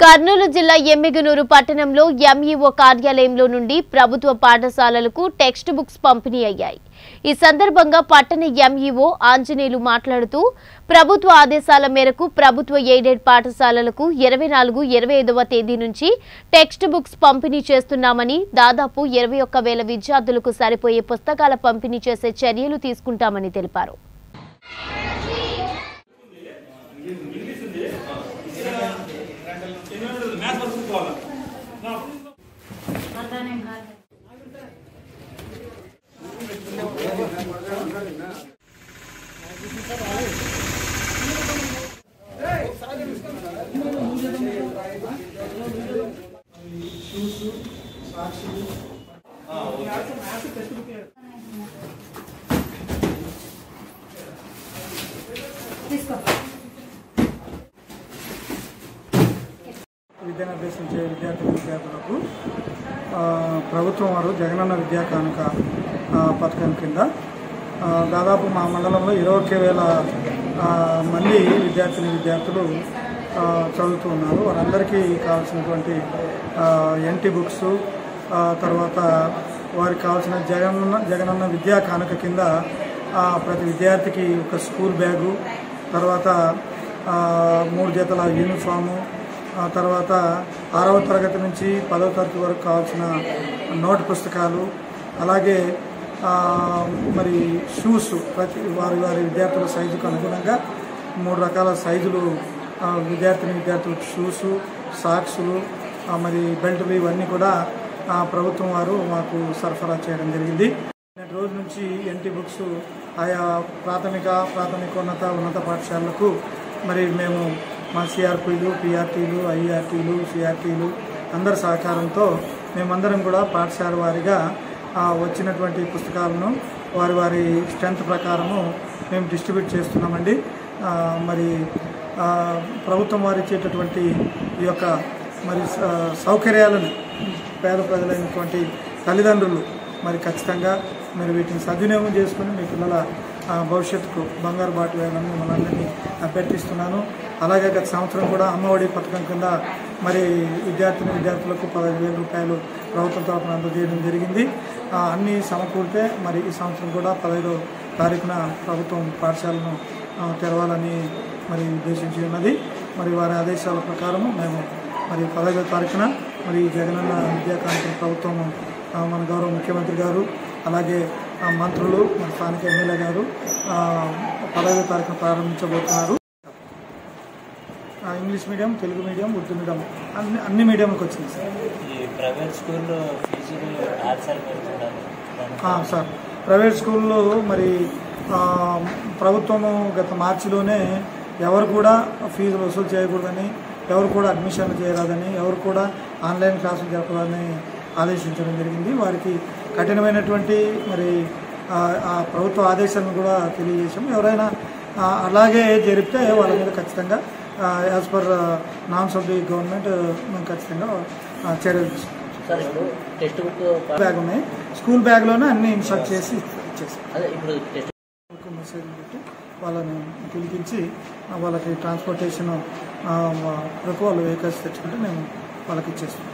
కర్నూలు జిల్లా ఎమ్మిగనూరు పట్టణంలో ఎంఈఓ కార్యాలయంలో నుండి ప్రభుత్వ పాఠశాలలకు టెక్స్ట్ బుక్స్ పంపిణీ అయ్యాయి ఈ సందర్భంగా పట్టణ ఎంఈఓ ఆంజనేయులు మాట్లాడుతూ ప్రభుత్వ ఆదేశాల మేరకు ప్రభుత్వ ఎయిడెడ్ పాఠశాలలకు ఇరవై నాలుగు ఇరవై ఐదవ తేదీ నుంచి టెక్స్ట్ బుక్స్ పంపిణీ చేస్తున్నామని దాదాపు ఇరవై ఒక్క వేల విద్యార్థులకు సరిపోయే పుస్తకాల పంపిణీ చేసే చర్యలు తీసుకుంటామని తెలిపారు విద్యను అభ్యసించే విద్యార్థి విద్యార్థులకు ఆ, ప్రభుత్వం వారు జగనన్న విద్యా కానుక ఆ, పథకం కింద ఆ, దాదాపు మా మండలంలో ఇరవై ఒక్క వేల ఆ, మంది విద్యార్థిని విద్యార్థులు ఆ, చదువుతూ ఉన్నారు వారందరికీ కావాల్సినటువంటి ఎన్టీ బుక్స్ ఆ, తర్వాత వారికి కావాల్సిన జగనన్న జగనన్న విద్యా కానుక కింద ఆ, ప్రతి విద్యార్థికి ఒక స్కూల్ బ్యాగు తర్వాత ఆ, మూడు జతల యూనిఫాము ఆ తర్వాత ఆరవ తరగతి నుంచి పదవ తరగతి వరకు కావాల్సిన నోట్ పుస్తకాలు అలాగే ఆ, మరి షూస్ ప్రతి వారి వారి విద్యార్థుల సైజుకు అనుగుణంగా మూడు రకాల సైజులు ఆ, విద్యార్థిని విద్యార్థులకు షూసు సాక్సులు ఆ, మరి బెల్టులు ఇవన్నీ కూడా ఆ, ప్రభుత్వం వారు మాకు సరఫరా చేయడం జరిగింది నేటి రోజు నుంచి ఎన్టీ బుక్స్ ఆయా ప్రాథమిక ప్రాథమికోన్నత ఉన్నత పాఠశాలలకు మరి మేము మా సిఆర్పీలు పిఆర్టీలు ఐఆర్టీలు సిఆర్టీలు అందరి సహకారంతో మేమందరం కూడా పాఠశాల వారిగా ఆ, వచ్చినటువంటి పుస్తకాలను వారి వారి స్ట్రెంత్ ప్రకారము మేము డిస్ట్రిబ్యూట్ చేస్తున్నామండి ఆ, మరి ఆ, ప్రభుత్వం వారు ఇచ్చేటటువంటి ఈ యొక్క మరి స- సౌకర్యాలను పేద ప్రజలైనటువంటి తల్లిదండ్రులు మరి ఖచ్చితంగా మీరు వీటిని సద్వినియోగం చేసుకుని మీ పిల్లల ఆ, భవిష్యత్తుకు బంగారు బాటు వేయాలని మిమ్మల్ని అందరినీ అభ్యర్థిస్తున్నాను అలాగే గత సంవత్సరం కూడా అమ్మఒడి పథకం కింద మరి విద్యార్థిని విద్యార్థులకు పదహైదు వేల రూపాయలు ప్రభుత్వం తరఫున అందజేయడం జరిగింది ఆ, అన్నీ సమకూరితే మరి ఈ సంవత్సరం కూడా పదహైదో తారీఖున ప్రభుత్వం పాఠశాలను ఆ, తెరవాలని మరి ఉద్దేశించి ఉన్నది మరి వారి ఆదేశాల ప్రకారం మేము మరి పదహైదో తారీఖున మరి జగనన్న విద్యా కానుక ప్రభుత్వం ఆ, మన గౌరవ ముఖ్యమంత్రి గారు అలాగే ఆ, మంత్రులు మన స్థానిక ఎమ్మెల్యే గారు ఆ, పదహైదో తారీఖున ప్రారంభించబోతున్నారు ఆ, English medium Telugu medium Urdu medium అన్ని అన్ని మీడియంకి వచ్చింది సార్ ఈ ప్రైవేట్ స్కూల్లో ఫీజులు ఆన్సర్ పెడుతున్నారు ఆ, సార్ ప్రైవేట్ స్కూల్లో మరి ఆ, ప్రభుత్వము గత మార్చిలోనే ఎవరు కూడా ఫీజులు వసూలు చేయకూడదని ఎవరు కూడా అడ్మిషన్ చేయరాదని ఎవరు కూడా ఆన్లైన్ క్లాసులు జరపరాదని ఆదేశించడం జరిగింది వారికి కఠినమైనటువంటి మరి ఆ, ఆ ప్రభుత్వ ఆదేశాలను కూడా తెలియజేశాం ఎవరైనా ఆ, అలాగే జరిపితే వాళ్ళ మీద ఖచ్చితంగా as per norms of the government మేము ఖచ్చితంగా ఆ, చర్యలు తీసుకుంటాం సార్ ఇప్పుడు టెక్స్ట్ బుక్ బ్యాగ్ ఉన్నాయి స్కూల్ బ్యాగ్లోనే అన్ని ఇన్సర్ట్ చేసి ఇచ్చేసాం అదే ఇప్పుడు టెక్స్ట్ ఒక మెసేజ్ పెట్టి వాళ్ళని పిలిపించి ఆ, వాళ్ళకి ట్రాన్స్పోర్టేషన్ వరకు వాళ్ళు వెహికల్స్ తెచ్చుకుంటే మేము వాళ్ళకి ఇచ్చేస్తాం